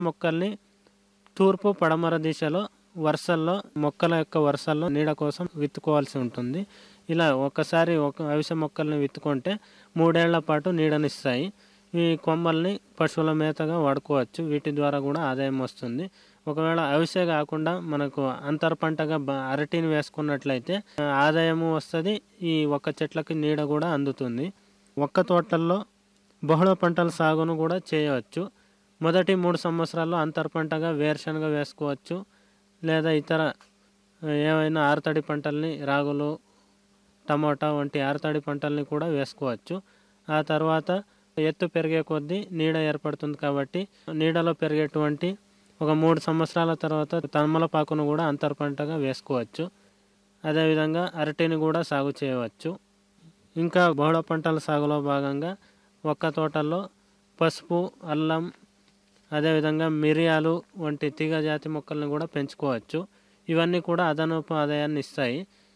మొక్కల్ని తూర్పు పడమర దిశలో వరుసల్లో మొక్కల యొక్క వరుసల్లో నీడ కోసం విత్తుకోవాల్సి ఉంటుంది ఇలా ఒకసారి ఒక అవిసె మొక్కల్ని విత్తుకుంటే మూడేళ్ల పాటు నీడనిస్తాయి ఈ కొమ్మల్ని పశువుల మేతగా వాడుకోవచ్చు వీటి ద్వారా కూడా ఆదాయం వస్తుంది ఒకవేళ అవిసె కాకుండా మనకు అంతర పంటగా బ- అరటిని వేసుకున్నట్లయితే ఆ, ఆదాయము వస్తుంది ఈ ఒక్క చెట్లకి నీడ కూడా అందుతుంది ఒక్క తోటల్లో బహుళ పంటల సాగును కూడా చేయవచ్చు మొదటి మూడు సంవత్సరాల్లో అంతర పంటగా వేరుశనగ వేసుకోవచ్చు లేదా ఇతర ఆ, ఏవైనా ఆరుతడి పంటల్ని రాగులు టమోటా వంటి ఆరుతడి పంటల్ని కూడా వేసుకోవచ్చు ఆ తర్వాత ఎత్తు పెరిగే కొద్దీ నీడ ఏర్పడుతుంది కాబట్టి నీడలో పెరిగేటువంటి ఒక మూడు సంవత్సరాల తర్వాత తమలపాకును కూడా అంతర పంటగా వేసుకోవచ్చు అదేవిధంగా అరటిని కూడా సాగు చేయవచ్చు ఇంకా బహుళ పంటల సాగులో భాగంగా ఒక్క తోటల్లో పసుపు అల్లం అదేవిధంగా మిరియాలు వంటి తీగ జాతి మొక్కలను కూడా పెంచుకోవచ్చు ఇవన్నీ కూడా అదనపు ఆదాయాన్ని ఇస్తాయి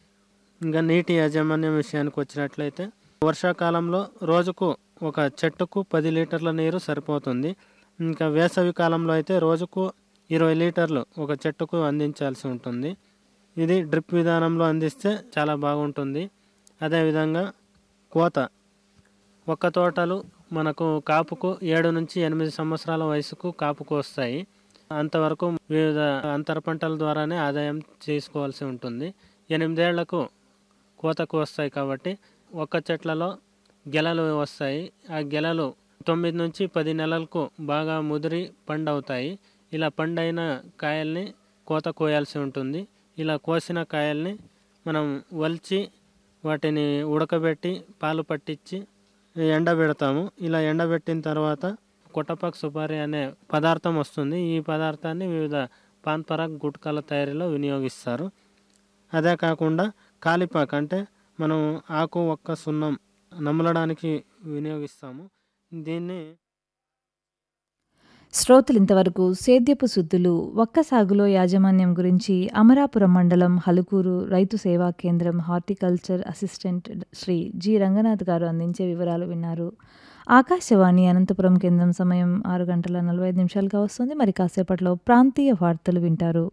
ఇంకా నీటి యాజమాన్యం విషయానికి వచ్చినట్లయితే వర్షాకాలంలో రోజుకు ఒక చెట్టుకు పది లీటర్ల నీరు సరిపోతుంది ఇంకా వేసవి కాలంలో అయితే రోజుకు ఇరవై లీటర్లు ఒక చెట్టుకు అందించాల్సి ఉంటుంది ఇది డ్రిప్ విధానంలో అందిస్తే చాలా బాగుంటుంది అదేవిధంగా కోత ఒక్క తోటలు మనకు కాపుకు ఏడు నుంచి ఎనిమిది సంవత్సరాల వయసుకు కాపుకు వస్తాయి అంతవరకు వివిధ అంతర పంటల ద్వారానే ఆదాయం చేసుకోవాల్సి ఉంటుంది ఎనిమిదేళ్లకు కోతకు వస్తాయి కాబట్టి ఒక్క చెట్లలో గెలలు వస్తాయి ఆ గెలలు తొమ్మిది నుంచి పది నెలలకు బాగా ముదిరి పండవుతాయి ఇలా పండైన కాయల్ని కోత కోయాల్సి ఉంటుంది ఇలా కోసిన కాయల్ని మనం వల్చి వాటిని ఉడకబెట్టి పాలు పట్టించి ఎండబెడతాము ఇలా ఎండబెట్టిన తర్వాత కొట్టపాక్ సుపారీ అనే పదార్థం వస్తుంది ఈ పదార్థాన్ని వివిధ పాన్ పరాగ్ గుట్కాల తయారీలో వినియోగిస్తారు అదే కాకుండా కాలిపాక్ అంటే మనం ఆకు ఒక్క సున్నం నమలడానికి వినియోగిస్తాము దీన్ని శ్రోతలు ఇంతవరకు సేద్యపు సుద్దులు ఒక్క సాగులో యాజమాన్యం గురించి అమరాపురం మండలం హలుకూరు రైతు సేవా కేంద్రం horticulture assistant Shri G Ranganath గారు అందించే వివరాలు విన్నారు ఆకాశవాణి అనంతపురం కేంద్రం సమయం ఆరు గంటల నలభై ఐదు నిమిషాలుగా వస్తుంది మరి కాసేపట్లో ప్రాంతీయ వార్తలు వింటారు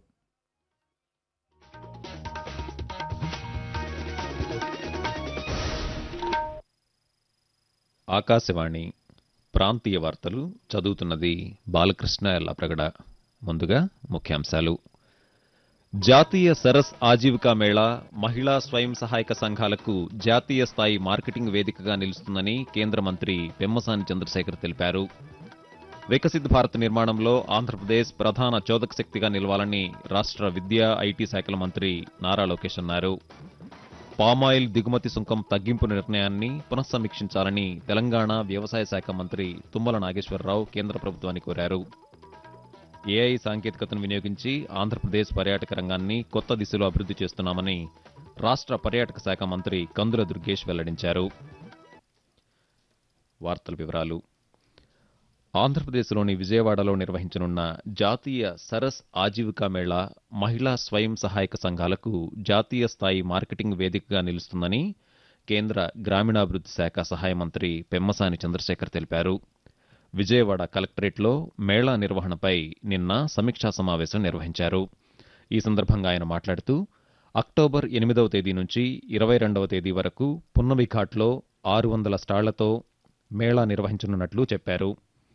ఆకాశవాణి ప్రాంతీయ వార్తలు చదువుతున్నది బాలకృష్ణ ఎల్లప్రగడ ముందుగా ముఖ్యాంశాలు జాతీయ సరస్ ఆజీవికా మేళా మహిళా స్వయం సహాయక సంఘాలకు జాతీయ స్థాయి మార్కెటింగ్ వేదికగా నిలుస్తుందని కేంద్ర మంత్రి పెమ్మసాని చంద్రశేఖర్ తెలిపారు వికసిత్ భారత్ నిర్మాణంలో ఆంధ్రప్రదేశ్ ప్రధాన చోదక శక్తిగా నిలవాలని రాష్ట్ర విద్యా ఐటీ శాఖల మంత్రి నారా లోకేష్ అన్నారు పామాయిల్ దిగుమతి సుంకం తగ్గింపు నిర్ణయాన్ని పునఃసమీక్షించాలని తెలంగాణ వ్యవసాయ శాఖ మంత్రి తుమ్మల నాగేశ్వరరావు కేంద్ర ప్రభుత్వాన్ని కోరారు ఏఐ సాంకేతికతను వినియోగించి ఆంధ్రప్రదేశ్ పర్యాటక రంగాన్ని కొత్త దిశలో అభివృద్ధి చేస్తున్నామని రాష్ట్ర పర్యాటక శాఖ మంత్రి కందుల దుర్గేష్ వెల్లడించారు వార్తల వివరాలు ఆంధ్రప్రదేశ్లోని విజయవాడలో నిర్వహించనున్న జాతీయ సరస్ ఆజీవికా మేళా మహిళా స్వయం సహాయక సంఘాలకు జాతీయ స్థాయి మార్కెటింగ్ వేదికగా నిలుస్తుందని కేంద్ర గ్రామీణాభివృద్ధి శాఖ సహాయ మంత్రి పెమ్మసాని చంద్రశేఖర్ తెలిపారు విజయవాడ కలెక్టరేట్లో మేళా నిర్వహణపై నిన్న సమీక్షా సమావేశం నిర్వహించారు ఈ సందర్భంగా ఆయన మాట్లాడుతూ అక్టోబర్ ఎనిమిదవ తేదీ నుంచి ఇరవై రెండవ తేదీ వరకు పున్నమి ఘాట్లో ఆరు వందల స్టాళ్లతో మేళా నిర్వహించనున్నట్లు చెప్పారు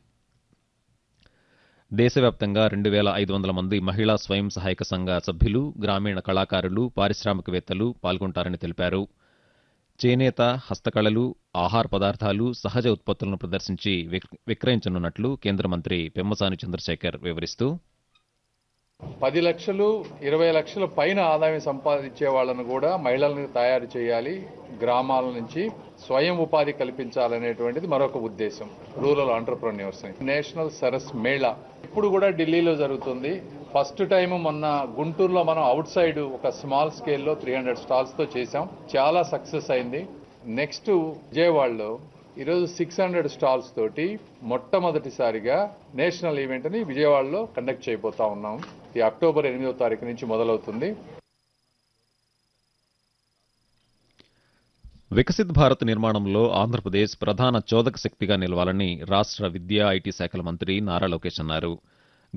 దేశవ్యాప్తంగా రెండు వేల ఐదు వందల మంది మహిళా స్వయం సహాయక సంఘ సభ్యులు గ్రామీణ కళాకారులు పారిశ్రామికవేత్తలు పాల్గొంటారని తెలిపారు చేనేత హస్తకళలు ఆహార పదార్థాలు సహజ ఉత్పత్తులను ప్రదర్శించి విక్- విక్రయించనున్నట్లు కేంద్ర మంత్రి పెమ్మసాని చంద్రశేఖర్ వివరిస్తూ పది లక్షలు ఇరవై లక్షల పైన ఆదాయం సంపాదించే వాళ్ళను కూడా మహిళలను తయారు చేయాలి గ్రామాల నుంచి స్వయం ఉపాధి కల్పించాలనేటువంటిది మరొక ఉద్దేశం rural entrepreneurs national Saras Mela ఇప్పుడు కూడా ఢిల్లీలో జరుగుతుంది ఫస్ట్ టైం మొన్న గుంటూరులో మనం అవుట్ సైడ్ ఒక స్మాల్ స్కేల్లో త్రీ హండ్రెడ్ స్టాల్స్ తో చేసాం చాలా సక్సెస్ అయింది నెక్స్ట్ విజయవాడలో ఈరోజు సిక్స్ హండ్రెడ్ స్టాల్స్ తోటి మొట్టమొదటిసారిగా నేషనల్ ఈవెంట్ ని విజయవాడలో కండక్ట్ చేయబోతా ఉన్నాం ఇది అక్టోబర్ ఎనిమిదవ తారీఖు నుంచి మొదలవుతుంది వికసిత్ భారత్ నిర్మాణంలో ఆంధ్రప్రదేశ్ ప్రధాన చోదక శక్తిగా నిలవాలని రాష్ట్ర విద్యా ఐటీ శాఖల మంత్రి నారా లోకేష్ అన్నారు